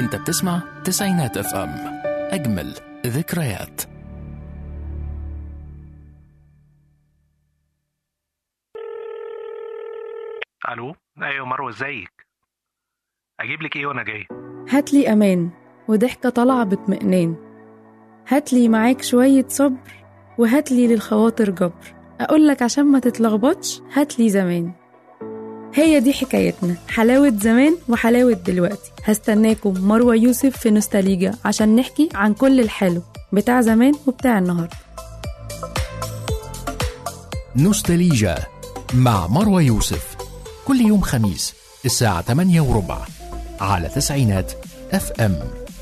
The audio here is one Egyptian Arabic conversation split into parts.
انت بتسمع تسعينات اف ام اجمل ذكريات الو ايوه مروه ازيك اجيب لك ايه وانا جاي هاتلي أمان وضحكة طالعة باطمئنان هاتلي معاك شوية صبر وهاتلي للخواطر جبر أقولك عشان ما تتلخبطش هاتلي زمان هي دي حكايتنا حلاوة زمان وحلاوة دلوقتي هستناكم مروة يوسف في نوستاليجا عشان نحكي عن كل الحلو بتاع زمان وبتاع النهاردة نوستاليجا مع مروى يوسف كل يوم خميس الساعة 8 وربع على تسعينات اف ام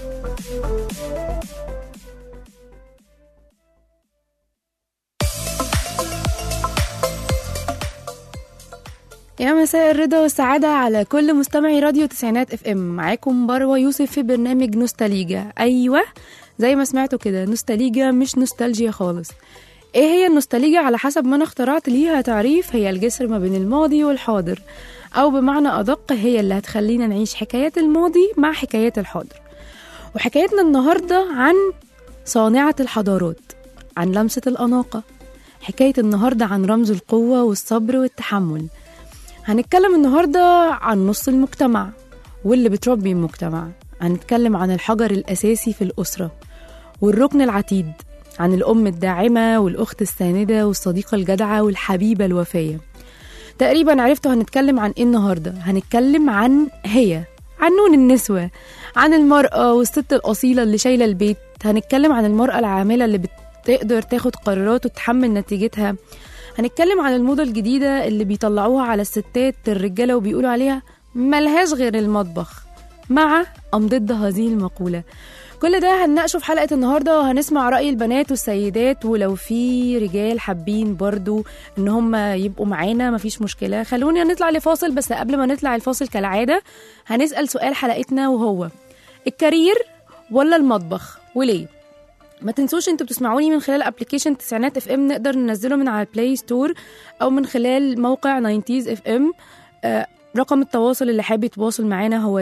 يا مساء الرضا والسعادة على كل مستمعي راديو تسعينات اف ام معاكم مروة يوسف في برنامج نوستاليجا أيوة زي ما سمعتوا كده نوستاليجا مش نوستالجيا خالص ايه هي النوستاليجا على حسب ما انا اخترعت ليها تعريف هي الجسر ما بين الماضي والحاضر او بمعنى ادق هي اللي هتخلينا نعيش حكايات الماضي مع حكايات الحاضر وحكايتنا النهارده عن صانعة الحضارات عن لمسة الأناقة حكاية النهاردة عن رمز القوة والصبر والتحمل هنتكلم النهاردة عن نص المجتمع واللي بتربي المجتمع هنتكلم عن الحجر الأساسي في الأسرة والركن العتيد عن الأم الداعمة والأخت الساندة والصديقة الجدعة والحبيبة الوفية تقريبا عرفتوا هنتكلم عن ايه النهاردة هنتكلم عن هي عن نون النسوة عن المرأة والست الأصيلة اللي شايلة البيت هنتكلم عن المرأة العاملة اللي بتقدر تاخد قرارات وتتحمل نتيجتها هنتكلم عن الموضة الجديدة اللي بيطلعوها على الستات الرجالة وبيقولوا عليها ملهاش غير المطبخ مع أم ضد هذه المقولة كل ده هنناقشه في حلقة النهاردة وهنسمع رأي البنات والسيدات ولو في رجال حابين برضو ان هم يبقوا معانا مفيش مشكلة خلوني نطلع لفاصل بس قبل ما نطلع الفاصل كالعادة هنسأل سؤال حلقتنا وهو الكارير ولا المطبخ وليه ما تنسوش انتوا بتسمعوني من خلال ابلكيشن تسعينات اف ام نقدر ننزله من على البلاي ستور او من خلال موقع 90 اف ام آه رقم التواصل اللي حابب يتواصل معانا هو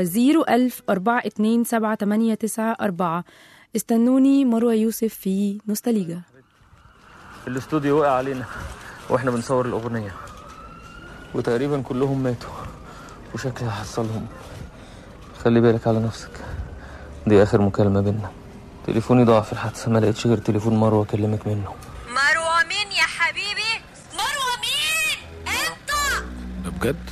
010427894 استنوني مروة يوسف في نوستاليجا الاستوديو وقع علينا واحنا بنصور الاغنيه وتقريبا كلهم ماتوا وشكلي هحصلهم خلي بالك على نفسك دي اخر مكالمه بينا تليفوني ضاع في الحادثه ما لقيتش غير تليفون مروه اكلمك منه مروة مين يا حبيبي؟ مروة مين؟ انت بجد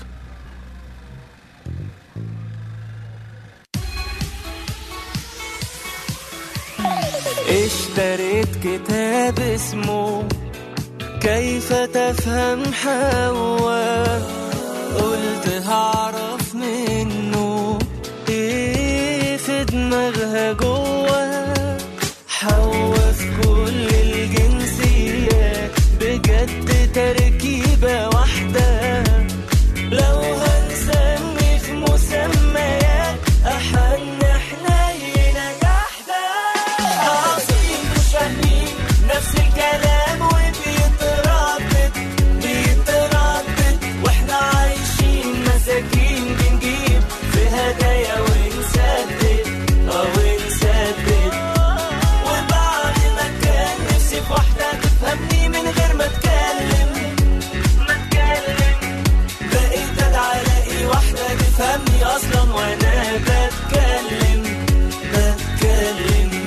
اشتريت كتاب اسمه كيف تفهم حواء قلت هعرف منه ايه في دماغها جوه حواء في كل الجنسيات بجد تركيبة واحدة لو هنسمي في مسميات أحن حنينة جحدة عظيم مش فاهمين نفس الكلام وبيتردد بيتردد واحنا عايشين مساكين بنجيب في هدايا ونسدد اه ونسدد وبعد ما كان نفسي في واحدة تفهمني من غير ما اتكلم ما اتكلم بقيت ادعى الاقي واحدة تفهمني اصلا وانا بتكلم بتكلم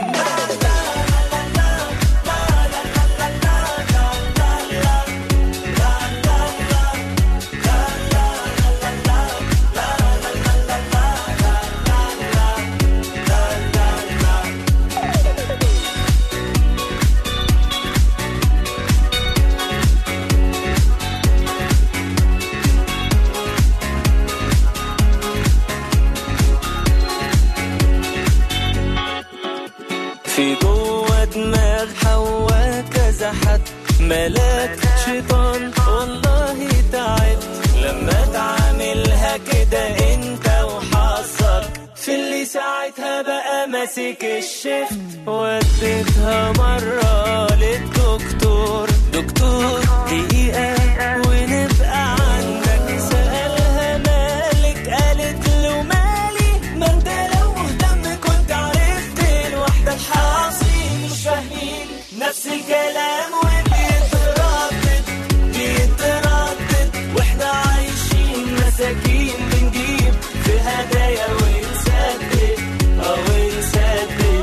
في جوه دماغ حواء كذا حد ملاك شيطان والله تعبت لما تعاملها كده انت وحظك في اللي ساعتها بقى ماسك الشفت وديتها مرة للدكتور دكتور دقيقة ونبقى عندك سألها مالك قالت له مالي ما انت لو مساكين بنجيب في هدايا ونسدد اه ونسدد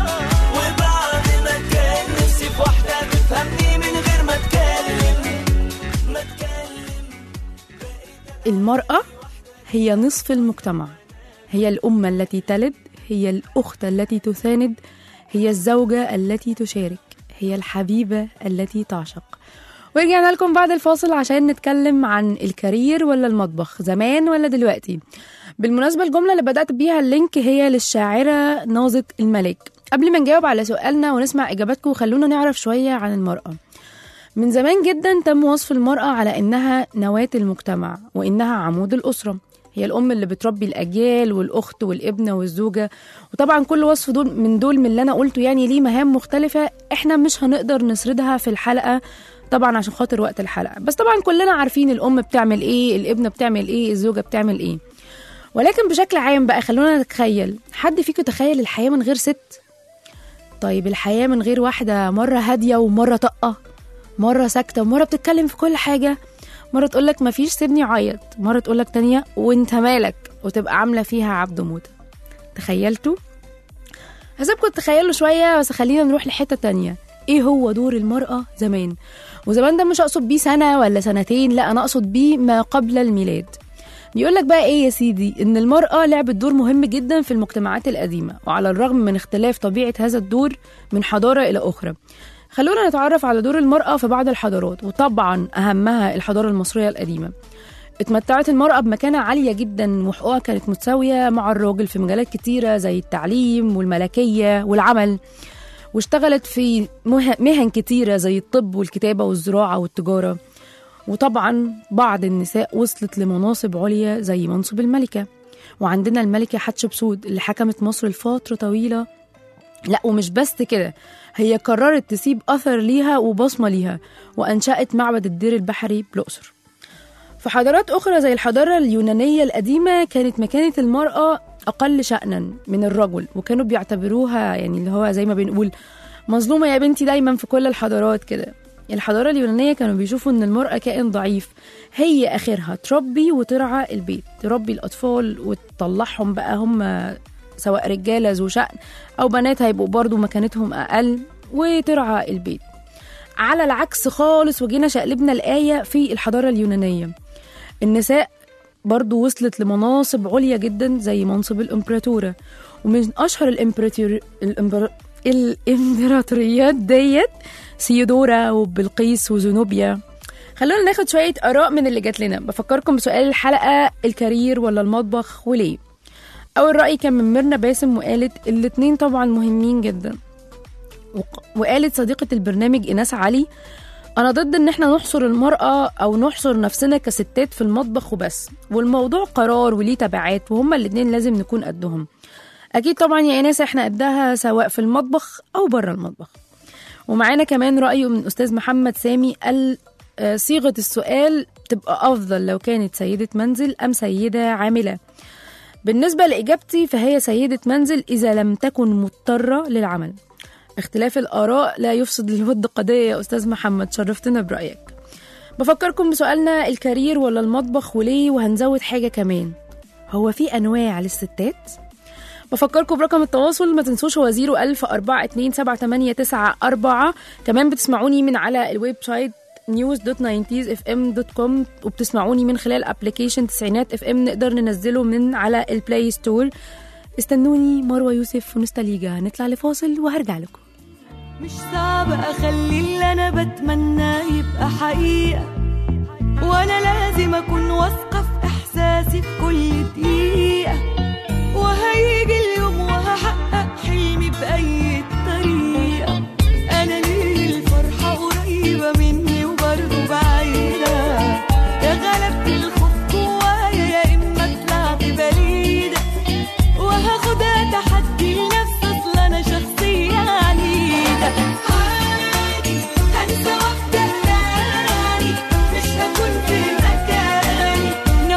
وبعد ما كان نفسي في واحدة تفهمني من غير ما اتكلم ما اتكلم المرأة هي نصف المجتمع هي الأم التي تلد هي الأخت التي تساند هي الزوجة التي تشارك هي الحبيبة التي تعشق ورجعنا لكم بعد الفاصل عشان نتكلم عن الكارير ولا المطبخ زمان ولا دلوقتي بالمناسبة الجملة اللي بدأت بيها اللينك هي للشاعرة ناظة الملك قبل ما نجاوب على سؤالنا ونسمع إجاباتكم خلونا نعرف شوية عن المرأة من زمان جدا تم وصف المرأة على إنها نواة المجتمع وإنها عمود الأسرة هي الأم اللي بتربي الأجيال والأخت والابنة والزوجة وطبعا كل وصف دول من دول من اللي أنا قلته يعني ليه مهام مختلفة إحنا مش هنقدر نسردها في الحلقة طبعا عشان خاطر وقت الحلقة بس طبعا كلنا عارفين الأم بتعمل إيه الابنة بتعمل إيه الزوجة بتعمل إيه ولكن بشكل عام بقى خلونا نتخيل حد فيكم تخيل الحياة من غير ست طيب الحياة من غير واحدة مرة هادية ومرة طاقة مرة ساكتة ومرة بتتكلم في كل حاجة مرة تقولك مفيش سيبني عيط مرة تقولك تانية وانت مالك وتبقى عاملة فيها عبد موتة تخيلتوا؟ هسيبكم تتخيلوا شوية بس خلينا نروح لحتة تانية ايه هو دور المرأة زمان وزمان ده مش اقصد بيه سنة ولا سنتين لا انا اقصد بيه ما قبل الميلاد بيقولك بقى ايه يا سيدي ان المرأة لعبت دور مهم جدا في المجتمعات القديمة وعلى الرغم من اختلاف طبيعة هذا الدور من حضارة الى اخرى خلونا نتعرف على دور المرأة في بعض الحضارات وطبعا أهمها الحضارة المصرية القديمة اتمتعت المرأة بمكانة عالية جدا وحقوقها كانت متساوية مع الراجل في مجالات كتيرة زي التعليم والملكية والعمل واشتغلت في مه- مهن كتيرة زي الطب والكتابة والزراعة والتجارة وطبعا بعض النساء وصلت لمناصب عليا زي منصب الملكة وعندنا الملكة حتشبسوت اللي حكمت مصر لفترة طويلة لا ومش بس كده هي قررت تسيب أثر ليها وبصمة ليها وأنشأت معبد الدير البحري بالأقصر في حضارات أخرى زي الحضارة اليونانية القديمة كانت مكانة المرأة أقل شأنا من الرجل وكانوا بيعتبروها يعني اللي هو زي ما بنقول مظلومة يا بنتي دايما في كل الحضارات كده الحضارة اليونانية كانوا بيشوفوا إن المرأة كائن ضعيف هي آخرها تربي وترعى البيت تربي الأطفال وتطلعهم بقى هم سواء رجالة ذو شأن أو بنات هيبقوا برضو مكانتهم أقل وترعى البيت على العكس خالص وجينا شقلبنا الآية في الحضارة اليونانية النساء برضو وصلت لمناصب عليا جدا زي منصب الإمبراطورة ومن أشهر الإمبراطور الإمبرا... الإمبراطوريات ديت سيودورا وبلقيس وزنوبيا خلونا ناخد شوية آراء من اللي جات لنا بفكركم بسؤال الحلقة الكارير ولا المطبخ وليه أول رأي كان من ميرنا باسم وقالت الاتنين طبعا مهمين جدا وق- وقالت صديقة البرنامج إناس علي أنا ضد إن إحنا نحصر المرأة أو نحصر نفسنا كستات في المطبخ وبس والموضوع قرار وليه تبعات وهما الاتنين لازم نكون قدهم أكيد طبعا يا إناس إحنا قدها سواء في المطبخ أو بره المطبخ ومعانا كمان رأيه من أستاذ محمد سامي قال آه، صيغة السؤال تبقى أفضل لو كانت سيدة منزل أم سيدة عاملة بالنسبة لإجابتي فهي سيدة منزل إذا لم تكن مضطرة للعمل اختلاف الآراء لا يفسد للود قضية يا أستاذ محمد شرفتنا برأيك بفكركم بسؤالنا الكارير ولا المطبخ وليه وهنزود حاجة كمان هو في أنواع للستات؟ بفكركم برقم التواصل ما تنسوش هو 01000 427 كمان بتسمعوني من على الويب سايت news.90sfm.com وبتسمعوني من خلال ابلكيشن تسعينات اف ام نقدر ننزله من على البلاي ستور استنوني مروه يوسف ونستاليجا نطلع لفاصل وهرجع لكم مش صعب اخلي اللي انا بتمناه يبقى حقيقة وانا لازم اكون واثقة في احساسي في كل دقيقة وهيجي اليوم وهحقق حلمي بأي طريقة انا ليه الفرحة قريبة مني وبرضه بعيدة يا غلبت الخوف جوايا يا اما طلعت بليدة وهاخدها تحدي لنفسي اصل انا شخصية عنيدة عادي هنسى وابدا تاني مش هكون في مكاني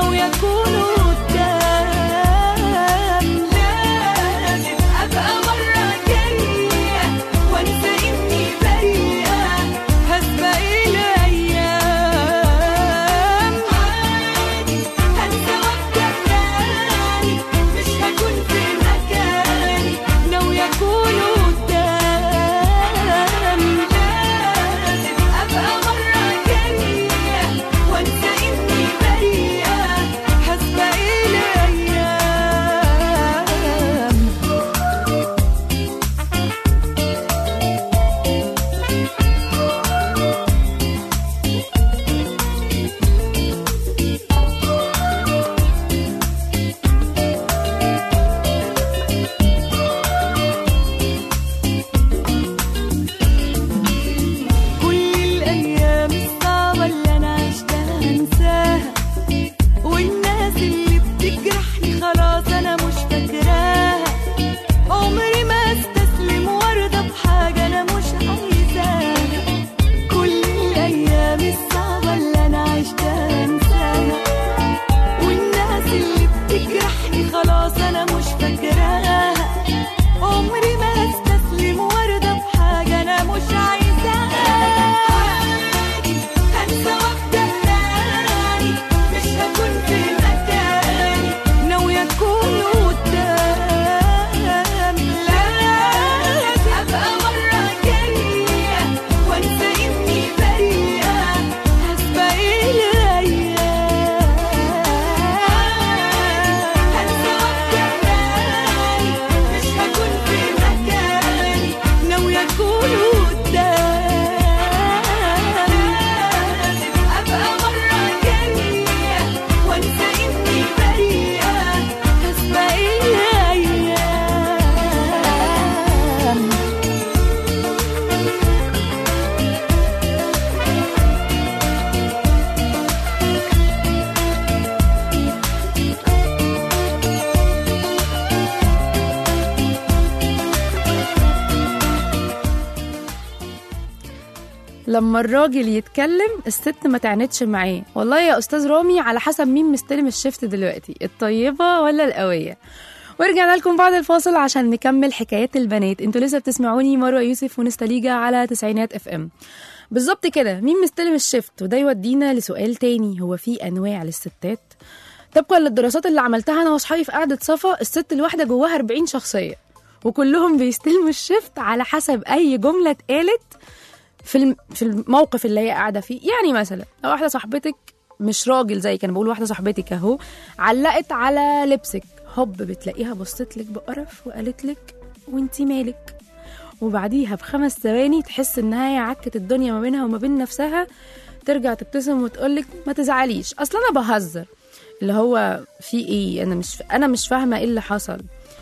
لما الراجل يتكلم الست ما تعنتش معاه والله يا استاذ رامي على حسب مين مستلم الشفت دلوقتي الطيبه ولا القويه ورجعنا لكم بعد الفاصل عشان نكمل حكايات البنات انتوا لسه بتسمعوني مروه يوسف ونستليجا على تسعينات اف ام بالظبط كده مين مستلم الشفت وده يودينا لسؤال تاني هو في انواع للستات طبقا للدراسات اللي عملتها انا واصحابي في قعده صفا الست الواحده جواها 40 شخصيه وكلهم بيستلموا الشفت على حسب اي جمله اتقالت في الم- في الموقف اللي هي قاعده فيه يعني مثلا لو واحده صاحبتك مش راجل زي كان بقول واحده صاحبتك اهو علقت على لبسك هوب بتلاقيها بصت لك بقرف وقالت لك وانتي مالك وبعديها بخمس ثواني تحس انها هي عكت الدنيا ما بينها وما بين نفسها ترجع تبتسم وتقولك ما تزعليش اصل انا بهزر اللي هو في ايه انا مش انا مش فاهمه ايه اللي حصل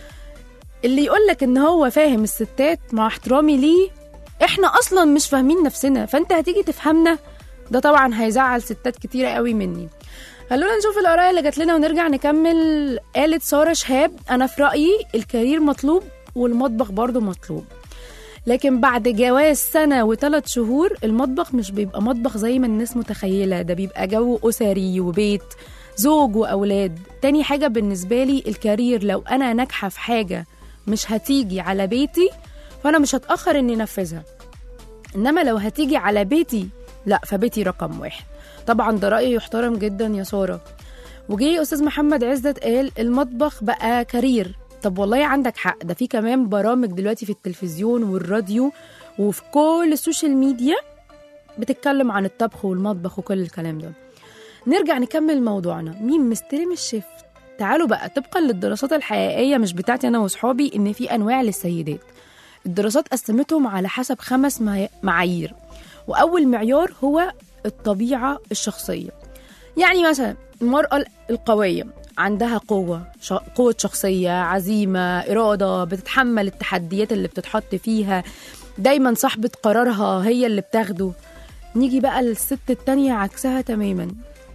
اللي يقولك ان هو فاهم الستات مع احترامي ليه احنا اصلا مش فاهمين نفسنا فانت هتيجي تفهمنا ده طبعا هيزعل ستات كتيره قوي مني خلونا نشوف الاراء اللي جات لنا ونرجع نكمل قالت ساره شهاب انا في رايي الكارير مطلوب والمطبخ برضه مطلوب لكن بعد جواز سنة وثلاث شهور المطبخ مش بيبقى مطبخ زي ما الناس متخيلة ده بيبقى جو أسري وبيت زوج وأولاد تاني حاجة بالنسبة لي الكارير لو أنا ناجحة في حاجة مش هتيجي على بيتي فأنا مش هتأخر إني أنفذها إنما لو هتيجي على بيتي لا فبيتي رقم واحد طبعا ده رأي يحترم جدا يا سارة وجي أستاذ محمد عزت قال المطبخ بقى كارير طب والله عندك حق ده في كمان برامج دلوقتي في التلفزيون والراديو وفي كل السوشيال ميديا بتتكلم عن الطبخ والمطبخ وكل الكلام ده نرجع نكمل موضوعنا مين مستلم الشيف تعالوا بقى طبقا للدراسات الحقيقية مش بتاعتي أنا وصحابي إن في أنواع للسيدات الدراسات قسمتهم على حسب خمس معا- معايير وأول معيار هو الطبيعة الشخصية يعني مثلا المرأة القوية عندها قوة ش- قوة شخصية عزيمة إرادة بتتحمل التحديات اللي بتتحط فيها دايما صاحبة قرارها هي اللي بتاخده نيجي بقى للست التانية عكسها تماما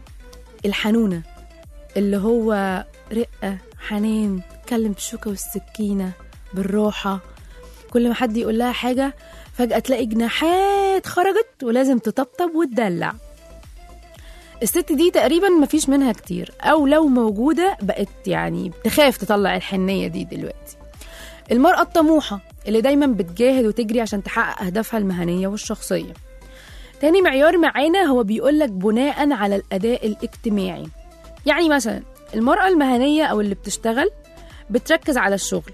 الحنونة اللي هو رقة حنان تكلم بالشوكة والسكينة بالراحة كل ما حد يقول لها حاجة فجأة تلاقي جناحات خرجت ولازم تطبطب وتدلع الست دي تقريبا مفيش منها كتير او لو موجوده بقت يعني بتخاف تطلع الحنيه دي دلوقتي المراه الطموحه اللي دايما بتجاهد وتجري عشان تحقق اهدافها المهنيه والشخصيه تاني معيار معانا هو بيقولك بناء على الاداء الاجتماعي يعني مثلا المراه المهنيه او اللي بتشتغل بتركز على الشغل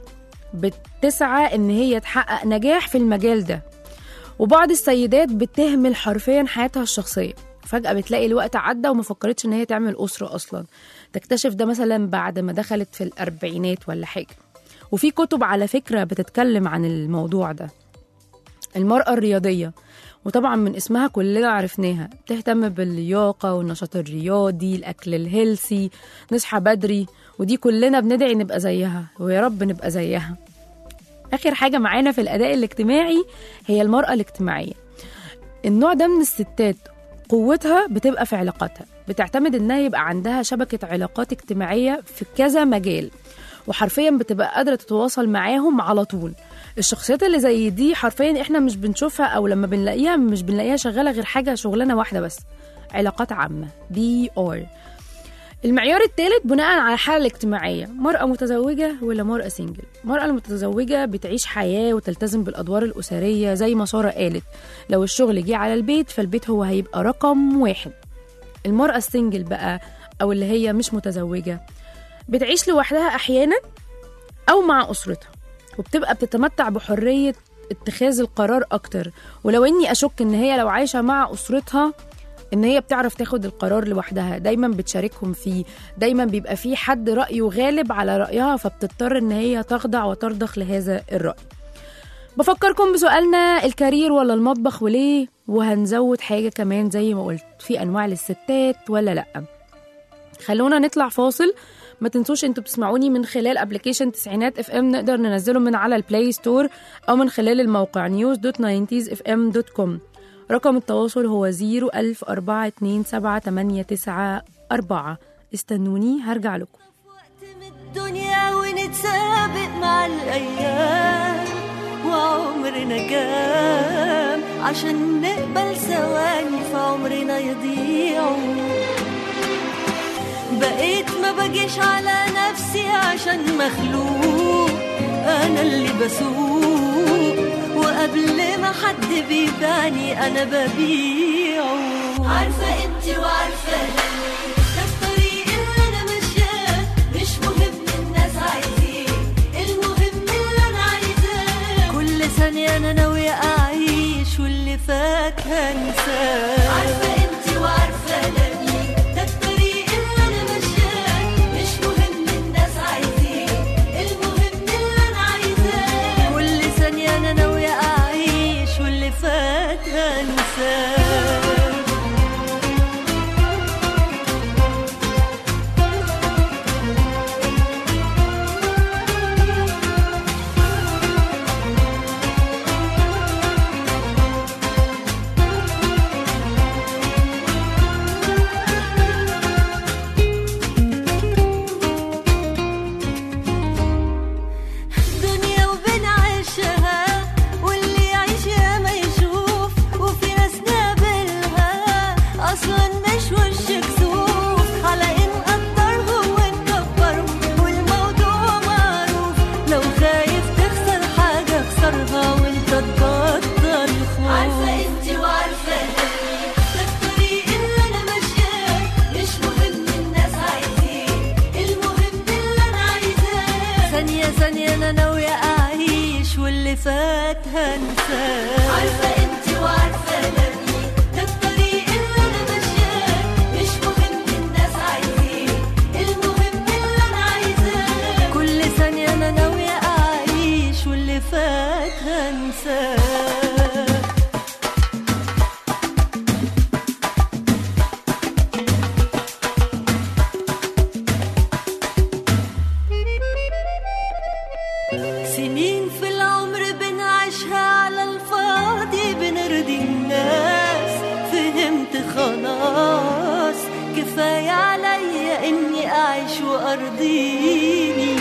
بتسعى ان هي تحقق نجاح في المجال ده وبعض السيدات بتهمل حرفيا حياتها الشخصيه فجأة بتلاقي الوقت عدى وما فكرتش إن هي تعمل أسرة أصلا تكتشف ده مثلا بعد ما دخلت في الأربعينات ولا حاجة وفي كتب على فكرة بتتكلم عن الموضوع ده المرأة الرياضية وطبعا من اسمها كلنا عرفناها بتهتم باللياقة والنشاط الرياضي الأكل الهيلسي نصحى بدري ودي كلنا بندعي نبقى زيها ويا رب نبقى زيها آخر حاجة معانا في الأداء الاجتماعي هي المرأة الاجتماعية النوع ده من الستات قوتها بتبقى في علاقاتها بتعتمد انها يبقى عندها شبكة علاقات اجتماعية في كذا مجال وحرفيا بتبقى قادرة تتواصل معاهم على طول الشخصيات اللي زي دي حرفيا احنا مش بنشوفها او لما بنلاقيها مش بنلاقيها شغالة غير حاجة شغلانة واحدة بس علاقات عامة بي ار المعيار الثالث بناء على الحالة الاجتماعية مرأة متزوجة ولا مرأة سنجل المرأة المتزوجة بتعيش حياة وتلتزم بالأدوار الأسرية زي ما سارة قالت لو الشغل جه على البيت فالبيت هو هيبقى رقم واحد المرأة السنجل بقى أو اللي هي مش متزوجة بتعيش لوحدها أحيانا أو مع أسرتها وبتبقى بتتمتع بحرية اتخاذ القرار أكتر ولو إني أشك إن هي لو عايشة مع أسرتها ان هي بتعرف تاخد القرار لوحدها دايما بتشاركهم فيه دايما بيبقى في حد رأيه غالب على رأيها فبتضطر ان هي تخضع وترضخ لهذا الرأي بفكركم بسؤالنا الكارير ولا المطبخ وليه وهنزود حاجة كمان زي ما قلت في أنواع للستات ولا لأ خلونا نطلع فاصل ما تنسوش انتوا بتسمعوني من خلال ابلكيشن تسعينات اف ام نقدر ننزله من على البلاي ستور او من خلال الموقع news دوت اف ام دوت كوم رقم التواصل هو 010427894 استنوني هرجع لكم وقت من الدنيا ونتسابق مع الأيام وعمرنا جام عشان نقبل ثواني في عمرنا يضيعوا بقيت ما بجيش على نفسي عشان مخلوق انا اللي بسوق وقبل ما حد بيباني انا ببيعه عارفه انت وعارفه أنا. ده الطريق اللي انا ماشياه مش مهم الناس عايزين المهم اللي انا عايزاه كل ثانيه انا ناويه اعيش واللي فات هنساه عارفه انت وعارفه انا مين ده الطريق اللي انا ماشياه مش مهم الناس عايزين المهم اللي انا عايزاه كل ثانيه انا ناويه اعيش واللي فات هنساه دنيا وبنعيشها واللي يعيش يا ما يشوف وفي ناس نقابلها اصلا مش وش كسوف على ان نقدرهم ونكبرهم والموضوع معروف لو خايف تخسر حاجه اخسرها وانت تبطل خوف عارفه انت وعارفه أنا. ده الطريق اللي انا ماشياه مش مهم الناس عايزين المهم اللي انا عايزاه ثانية ثانية انا ناوية اعيش واللي فات هنساه عارفة انت وعارفة انا مين ده الطريق اللي انا ماشياه مش مهم الناس عايزين المهم اللي انا عايزاه كل ثانية انا ناوية اعيش واللي فات هنساه سنين في العمر بنعيشها على الفاضي بنرضي الناس فهمت خلاص كفاية عليا اني اعيش وارضيني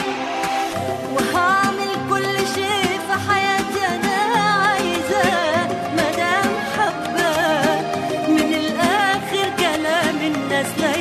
وهعمل كل شيء في حياتي انا عايزاه مدام حباه من الاخر كلام الناس لا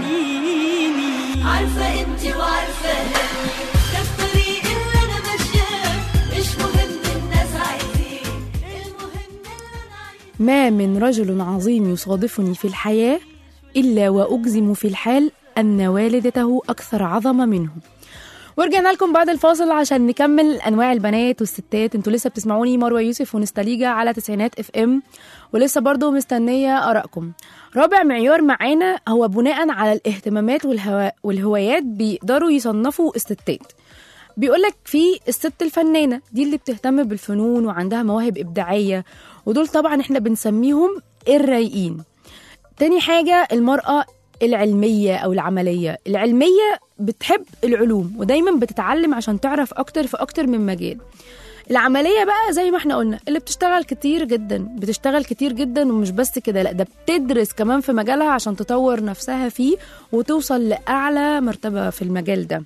يعنيني عارفة انت وعارفة أنا. ده الطريق اللي انا ماشياه مش مهم الناس عايزين المهم اللي انا عايزاه ما من رجل عظيم يصادفني في الحياة إلا وأجزم في الحال أن والدته أكثر عظمة منه ورجعنا لكم بعد الفاصل عشان نكمل انواع البنات والستات انتوا لسه بتسمعوني مروه يوسف ونستليجا على تسعينات اف ام ولسه برضو مستنيه ارائكم رابع معيار معانا هو بناء على الاهتمامات والهوا... والهوايات بيقدروا يصنفوا الستات بيقولك في الست الفنانة دي اللي بتهتم بالفنون وعندها مواهب إبداعية ودول طبعا احنا بنسميهم الرايقين تاني حاجة المرأة العلمية أو العملية العلمية بتحب العلوم ودايما بتتعلم عشان تعرف أكتر في أكتر من مجال العملية بقى زي ما احنا قلنا اللي بتشتغل كتير جدا بتشتغل كتير جدا ومش بس كده لا ده بتدرس كمان في مجالها عشان تطور نفسها فيه وتوصل لأعلى مرتبة في المجال ده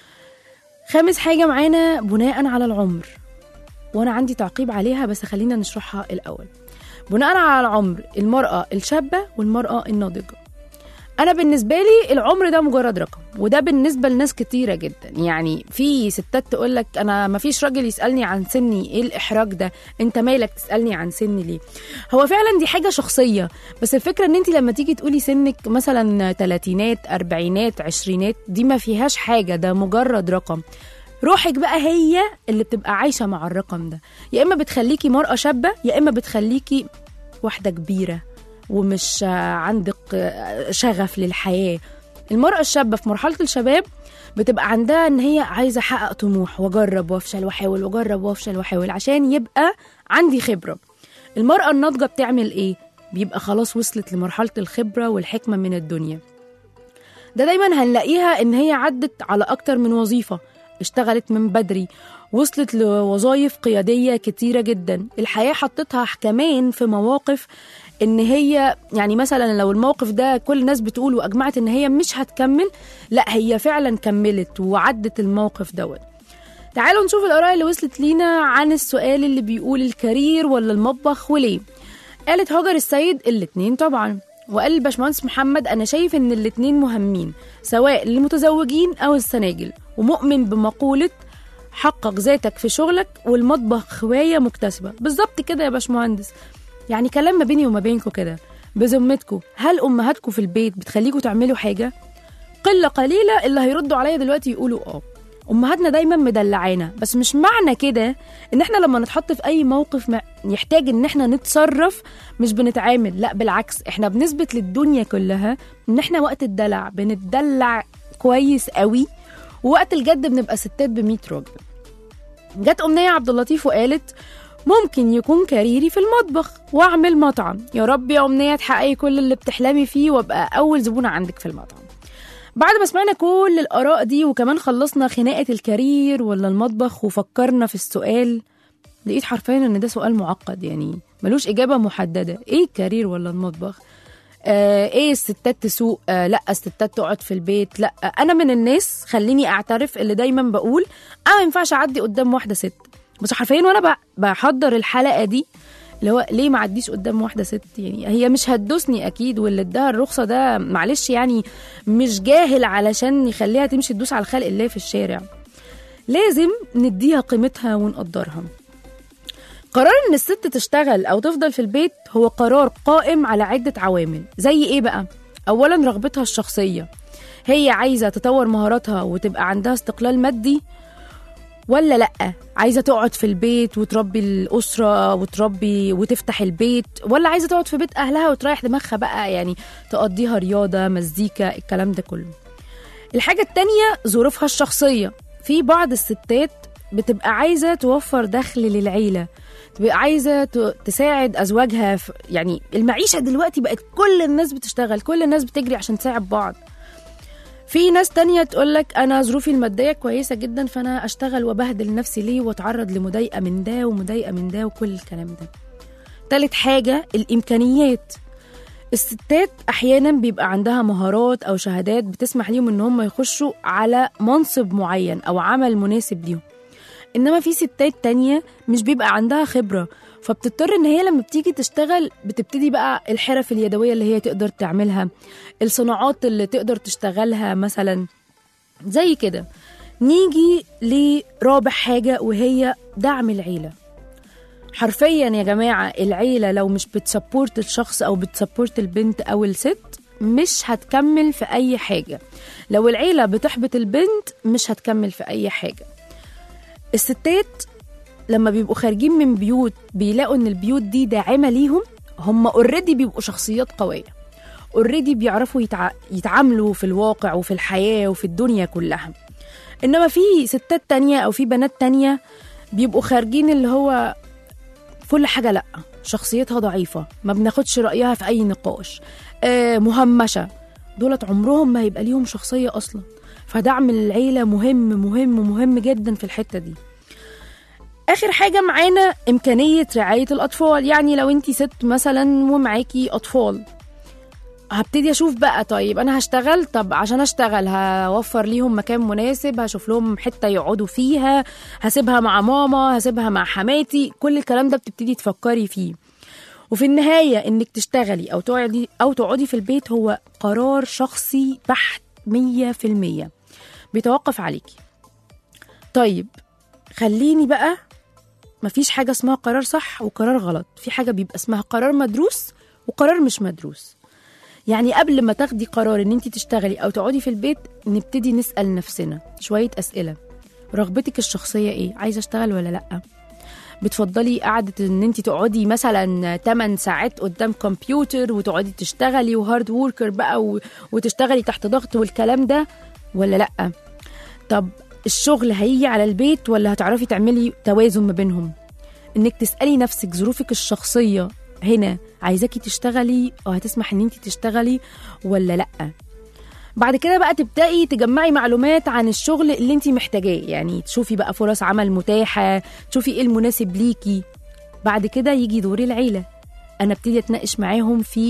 خامس حاجة معانا بناء على العمر وأنا عندي تعقيب عليها بس خلينا نشرحها الأول بناء على العمر المرأة الشابة والمرأة الناضجة أنا بالنسبة لي العمر ده مجرد رقم وده بالنسبة لناس كتيرة جدا يعني في ستات تقول لك أنا ما فيش راجل يسألني عن سني إيه الإحراج ده أنت مالك تسألني عن سني ليه هو فعلا دي حاجة شخصية بس الفكرة إن أنت لما تيجي تقولي سنك مثلا تلاتينات أربعينات عشرينات دي ما فيهاش حاجة ده مجرد رقم روحك بقى هي اللي بتبقى عايشة مع الرقم ده يا إما بتخليكي مرأة شابة يا إما بتخليكي واحدة كبيرة ومش عندك شغف للحياة المرأة الشابة في مرحلة الشباب بتبقى عندها ان هي عايزة احقق طموح واجرب وافشل واحاول واجرب وافشل واحاول عشان يبقى عندي خبرة المرأة الناضجة بتعمل ايه؟ بيبقى خلاص وصلت لمرحلة الخبرة والحكمة من الدنيا ده دايما هنلاقيها ان هي عدت على اكتر من وظيفة اشتغلت من بدري وصلت لوظائف قيادية كتيرة جدا الحياة حطتها كمان في مواقف ان هي يعني مثلا لو الموقف ده كل الناس بتقول واجمعت ان هي مش هتكمل لا هي فعلا كملت وعدت الموقف دوت تعالوا نشوف الآراء اللي وصلت لينا عن السؤال اللي بيقول الكارير ولا المطبخ وليه قالت هاجر السيد الاتنين طبعا وقال الباشمهندس محمد أنا شايف إن الاتنين مهمين سواء للمتزوجين أو السناجل ومؤمن بمقولة حقق ذاتك في شغلك والمطبخ هواية مكتسبة بالظبط كده يا باشمهندس يعني كلام ما بيني وما بينكم كده بذمتكم هل أمهاتكم في البيت بتخليكم تعملوا حاجة؟ قلة قليلة اللي هيردوا عليا دلوقتي يقولوا اه امهاتنا دايما مدلعانا بس مش معنى كده ان احنا لما نتحط في اي موقف ما يحتاج ان احنا نتصرف مش بنتعامل لا بالعكس احنا بنثبت للدنيا كلها ان احنا وقت الدلع بنتدلع كويس قوي ووقت الجد بنبقى ستات ب راجل جت امنيه عبد اللطيف وقالت ممكن يكون كاريري في المطبخ واعمل مطعم يا رب يا امنيه تحققي كل اللي بتحلمي فيه وابقى اول زبونه عندك في المطعم بعد ما سمعنا كل الآراء دي وكمان خلصنا خناقة الكارير ولا المطبخ وفكرنا في السؤال لقيت حرفيا ان ده سؤال معقد يعني ملوش إجابة محددة ايه الكارير ولا المطبخ آه ايه الستات تسوق آه لا الستات تقعد في البيت لا انا من الناس خليني اعترف اللي دايما بقول انا ما ينفعش اعدي قدام واحده ست بس حرفيا وانا ب- بحضر الحلقه دي اللي هو ليه ما عديش قدام واحده ست يعني هي مش هتدوسني اكيد واللي اداها الرخصه ده معلش يعني مش جاهل علشان يخليها تمشي تدوس على خلق الله في الشارع لازم نديها قيمتها ونقدرها قرار ان الست تشتغل او تفضل في البيت هو قرار قائم على عده عوامل زي ايه بقى اولا رغبتها الشخصيه هي عايزه تطور مهاراتها وتبقى عندها استقلال مادي ولا لا عايزه تقعد في البيت وتربي الاسره وتربي وتفتح البيت ولا عايزه تقعد في بيت اهلها وتريح دماغها بقى يعني تقضيها رياضه مزيكا الكلام ده كله الحاجه التانية ظروفها الشخصيه في بعض الستات بتبقى عايزه توفر دخل للعيله تبقى عايزه ت- تساعد ازواجها في يعني المعيشه دلوقتي بقت كل الناس بتشتغل كل الناس بتجري عشان تساعد بعض في ناس تانية تقولك أنا ظروفي المادية كويسة جدا فأنا أشتغل وبهدل نفسي ليه وأتعرض لمضايقة من ده ومضايقة من ده وكل الكلام ده تالت حاجة الإمكانيات الستات أحيانا بيبقى عندها مهارات أو شهادات بتسمح ليهم إن هم يخشوا على منصب معين أو عمل مناسب ليهم إنما في ستات تانية مش بيبقى عندها خبرة فبتضطر إن هي لما بتيجي تشتغل بتبتدي بقى الحرف اليدوية اللي هي تقدر تعملها الصناعات اللي تقدر تشتغلها مثلا زي كده نيجي لرابع حاجة وهي دعم العيلة حرفيا يا جماعة العيلة لو مش بتسبورت الشخص أو بتسبورت البنت أو الست مش هتكمل في أي حاجة لو العيلة بتحبط البنت مش هتكمل في أي حاجة الستات لما بيبقوا خارجين من بيوت بيلاقوا ان البيوت دي داعمه ليهم هم اوريدي بيبقوا شخصيات قويه اوريدي بيعرفوا يتع... يتعاملوا في الواقع وفي الحياه وفي الدنيا كلها انما في ستات تانية او في بنات تانية بيبقوا خارجين اللي هو كل حاجه لا شخصيتها ضعيفه ما بناخدش رايها في اي نقاش آه مهمشه دولت عمرهم ما هيبقى ليهم شخصيه اصلا فدعم العيله مهم مهم مهم جدا في الحته دي اخر حاجه معانا امكانيه رعايه الاطفال يعني لو انتي ست مثلا ومعاكي اطفال هبتدي اشوف بقى طيب انا هشتغل طب عشان اشتغل هوفر ليهم مكان مناسب هشوف لهم حته يقعدوا فيها هسيبها مع ماما هسيبها مع حماتي كل الكلام ده بتبتدي تفكري فيه وفي النهايه انك تشتغلي او تقعدي او تقعدي في البيت هو قرار شخصي بحت 100% بيتوقف عليكي طيب خليني بقى مفيش حاجة اسمها قرار صح وقرار غلط في حاجة بيبقى اسمها قرار مدروس وقرار مش مدروس يعني قبل ما تاخدي قرار ان انت تشتغلي او تقعدي في البيت نبتدي نسأل نفسنا شوية اسئلة رغبتك الشخصية ايه عايزة اشتغل ولا لأ بتفضلي قعدة ان انت تقعدي مثلا 8 ساعات قدام كمبيوتر وتقعدي تشتغلي وهارد ووركر بقى و... وتشتغلي تحت ضغط والكلام ده ولا لأ طب الشغل هيجي على البيت ولا هتعرفي تعملي توازن ما بينهم انك تسالي نفسك ظروفك الشخصيه هنا عايزاكي تشتغلي او هتسمح ان انت تشتغلي ولا لا بعد كده بقى تبداي تجمعي معلومات عن الشغل اللي انت محتاجاه يعني تشوفي بقى فرص عمل متاحه تشوفي ايه المناسب ليكي بعد كده يجي دور العيله انا ابتدي اتناقش معاهم في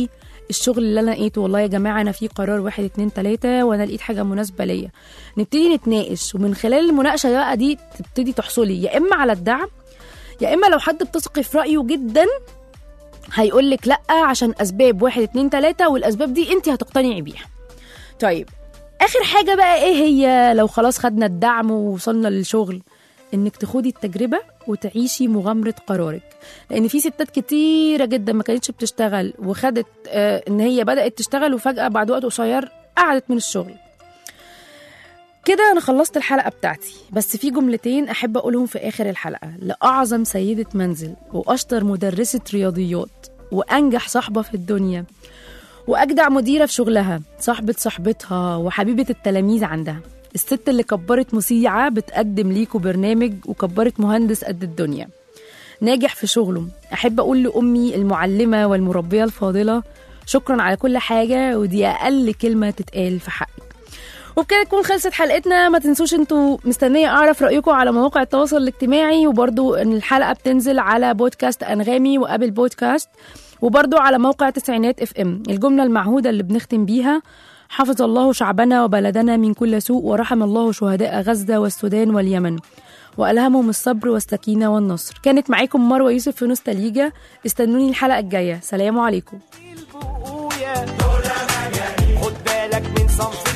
الشغل اللي انا لقيته والله يا جماعه انا في قرار واحد اتنين تلاته وانا لقيت حاجه مناسبه ليا نبتدي نتناقش ومن خلال المناقشه بقى دي تبتدي تحصلي يا اما على الدعم يا اما لو حد بتثقي في رايه جدا هيقول لك لا عشان اسباب واحد اتنين تلاته والاسباب دي انت هتقتنعي بيها طيب اخر حاجه بقى ايه هي لو خلاص خدنا الدعم ووصلنا للشغل انك تخوضي التجربه وتعيشي مغامره قرارك لان في ستات كتيره جدا ما كانتش بتشتغل وخدت آه ان هي بدات تشتغل وفجاه بعد وقت قصير قعدت من الشغل كده انا خلصت الحلقه بتاعتي بس في جملتين احب اقولهم في اخر الحلقه لاعظم سيده منزل واشطر مدرسه رياضيات وانجح صاحبه في الدنيا واجدع مديره في شغلها صاحبه صاحبتها وحبيبه التلاميذ عندها الست اللي كبرت مذيعه بتقدم ليكوا برنامج وكبرت مهندس قد الدنيا ناجح في شغله احب اقول لامي المعلمه والمربيه الفاضله شكرا على كل حاجه ودي اقل كلمه تتقال في حقك وبكده تكون خلصت حلقتنا ما تنسوش انتوا مستنيه اعرف رايكم على مواقع التواصل الاجتماعي وبرضو ان الحلقه بتنزل على بودكاست انغامي وابل بودكاست وبرضو على موقع تسعينات اف ام الجمله المعهوده اللي بنختم بيها حفظ الله شعبنا وبلدنا من كل سوء ورحم الله شهداء غزه والسودان واليمن والهمهم الصبر والسكينه والنصر كانت معاكم مروه يوسف في نوستاليجا استنوني الحلقه الجايه سلام عليكم البقوية خد بالك من صنف